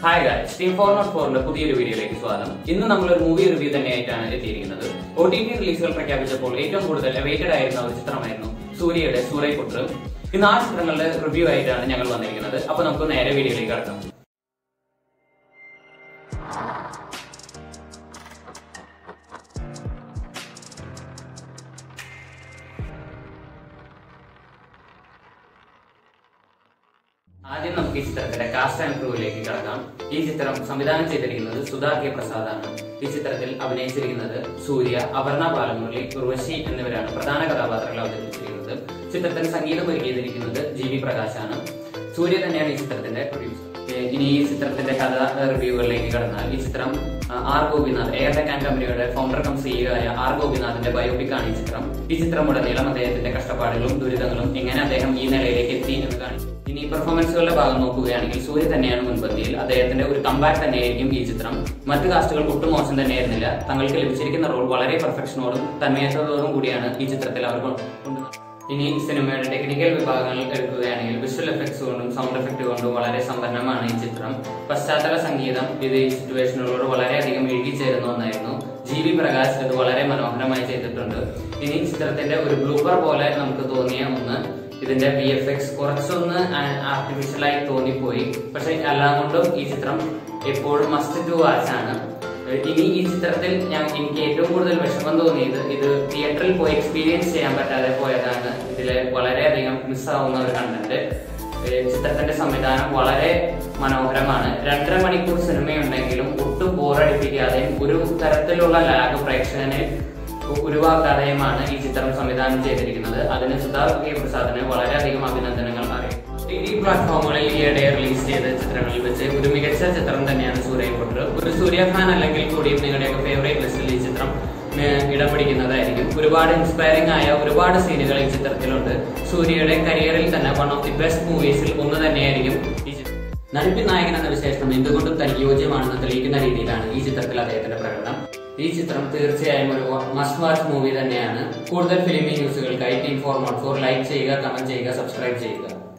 hi guys team four note ഫോറിന്റെ പുതിയൊരു വീഡിയോയിലേക്ക് സ്വാഗതം ഇന്ന് നമ്മൾ ഒരു മൂവി റിവ്യൂ തന്നെയായിട്ടാണ് എത്തിയിരിക്കുന്നത് ഒ ടി ടി റിലീസുകൾ പ്രഖ്യാപിച്ചപ്പോൾ ഏറ്റവും കൂടുതൽ അവൈറ്റഡ് ആയിരുന്ന ഒരു ചിത്രമായിരുന്നു സൂര്യയുടെ സൂര്യപുത്ര ഇന്ന് ആ ചിത്രങ്ങളുടെ റിവ്യൂ ആയിട്ടാണ് ഞങ്ങൾ വന്നിരിക്കുന്നത് അപ്പൊ നമുക്ക് നേരെ വീഡിയോയിലേക്ക് കടക്കാം ആദ്യം നമുക്ക് ഈ ചിത്രത്തിന്റെ കാസ്റ്റ് ആൻഡ് ക്രൂവിലേക്ക് കടക്കാം ഈ ചിത്രം സംവിധാനം ചെയ്തിരിക്കുന്നത് സുധാ കെ പ്രസാദാണ് ഈ ചിത്രത്തിൽ അഭിനയിച്ചിരിക്കുന്നത് സൂര്യ അപർണ ബാലമുരളി ഉർവശി എന്നിവരാണ് പ്രധാന കഥാപാത്രങ്ങൾ അവതരിപ്പിച്ചിരിക്കുന്നത് ചിത്രത്തിന് സംഗീതം ഒരുക്കിയിരിക്കുന്നത് ജി വി പ്രകാശാണ് സൂര്യ തന്നെയാണ് ഈ ചിത്രത്തിന്റെ പ്രൊഡ്യൂസർ ഏഹ് ഇനി ഈ ചിത്രത്തിന്റെ കഥ റിവ്യൂകളിലേക്ക് കടന്നാൽ ഈ ചിത്രം ആ, R Gopinath air Deccan കമ്പനിയുടെ ഫൗണ്ടർ കം സിഇഒയായ ആർ ഗോപിനാഥിന്റെ ബയോപിക് ആണ് ഈ ചിത്രം ഈ ചിത്രം ഉടനീളം അദ്ദേഹത്തിന്റെ കഷ്ടപ്പാടുകളും ദുരിതങ്ങളും എങ്ങനെ അദ്ദേഹം ഈ നിലയിലേക്ക് എത്തി എന്ന് കാണിച്ചു ഇനി പെർഫോമൻസുകളുടെ ഭാഗം നോക്കുകയാണെങ്കിൽ സൂര്യ തന്നെയാണ് മുൻപന്തിയിൽ അദ്ദേഹത്തിന്റെ ഒരു കമ്പാക്ക് തന്നെയായിരിക്കും ഈ ചിത്രം മറ്റു കാസ്റ്റുകൾ ഒട്ടും മോശം തന്നെയായിരുന്നില്ല തങ്ങൾക്ക് ലഭിച്ചിരിക്കുന്ന റോൾ വളരെ പെർഫെക്ഷനോടും തന്മയത്തോടും കൂടിയാണ് ഈ ചിത്രത്തിൽ അവർ കൊണ്ടുവന്നത് ഇനി സിനിമയുടെ ടെക്നിക്കൽ വിഭാഗങ്ങൾ എടുക്കുകയാണെങ്കിൽ വിഷ്വൽ എഫക്ട്സ് കൊണ്ടും സൗണ്ട് എഫക്ട് കൊണ്ടും വളരെ സമ്പന്നമാണ് ഈ ചിത്രം പശ്ചാത്തല സംഗീതം ഇത് ഈ സിറ്റുവേഷനുകളോട് വളരെയധികം ഇഴുകിച്ചേരുന്ന ഒന്നായിരുന്നു ജി വി പ്രകാശ് ഇത് വളരെ മനോഹരമായി ചെയ്തിട്ടുണ്ട് ഇനി ചിത്രത്തിന്റെ ഒരു ബ്ലൂപ്പർ പോലെ നമുക്ക് തോന്നിയ ഒന്ന് ഇതിന്റെ വി എഫ് എക്സ് കുറച്ചൊന്ന് ആർട്ടിഫിഷ്യലായി തോന്നിപ്പോയി പക്ഷെ എല്ലാം കൊണ്ടും ഈ ചിത്രം എപ്പോഴും മസ്റ്റ് ടു വാച്ച് ആണ് ഇനി ഈ ചിത്രത്തിൽ ഞാൻ എനിക്ക് ഏറ്റവും കൂടുതൽ വിഷമം തോന്നിയത് ഇത് തിയേറ്ററിൽ പോയി എക്സ്പീരിയൻസ് ചെയ്യാൻ പറ്റാതെ പോയതാണ് ഇതില് വളരെയധികം മിസ്സാവുന്ന ഒരു കണ്ടന്റ് ചിത്രത്തിന്റെ സംവിധാനം വളരെ മനോഹരമാണ് രണ്ടര മണിക്കൂർ സിനിമയുണ്ടെങ്കിലും ഒട്ടും ബോറടിപ്പിക്കാതെയും ഒരു തരത്തിലുള്ള ലാഗ് പ്രേക്ഷകനെ ഉരുവാക്കാതെയുമാണ് ഈ ചിത്രം സംവിധാനം ചെയ്തിരിക്കുന്നത് അതിന് സുധാ കെ പ്രസാദിന് വളരെയധികം അഭിനന്ദനങ്ങൾ അറിയും ടി വി പ്ലാറ്റ്ഫോമുകളിൽ ഈയിടെ റിലീസ് ചെയ്ത ചിത്രങ്ങളിൽ വെച്ച് ഒരു മികച്ച ചിത്രം തന്നെയാണ് സൂര്യപുത്ര ഒരു സൂര്യ ഫാൻ അല്ലെങ്കിൽ കൂടിയും നിങ്ങളുടെയൊക്കെ ഫേവറേറ്റ് ലിസ്റ്റിൽ ഈ ചിത്രം ഏഹ്, ഇടം പിടിക്കുന്നതായിരിക്കും ഒരുപാട് ഇൻസ്പയറിംഗ് ആയ ഒരുപാട് സീനുകൾ ഈ ചിത്രത്തിലുണ്ട് സൂര്യയുടെ കരിയറിൽ തന്നെ വൺ ഓഫ് ദി ബെസ്റ്റ് മൂവീസിൽ ഒന്ന് തന്നെയായിരിക്കും ഈ ചിത്രം നടിപ്പിൻ നായകൻ എന്ന വിശേഷണം എന്തുകൊണ്ടും തനിക്ക് യോജ്യമാണെന്ന് തെളിയിക്കുന്ന രീതിയിലാണ് ഈ ചിത്രത്തിൽ അദ്ദേഹത്തിന്റെ പ്രകടനം ഈ ചിത്രം തീർച്ചയായും ഒരു മസ്റ്റ് വാച്ച് മൂവി തന്നെയാണ് കൂടുതൽ ഫിലിമി ന്യൂസുകൾക്കായി team four note four like ചെയ്യുക കമന്റ് ചെയ്യുക സബ്സ്ക്രൈബ് ചെയ്യുക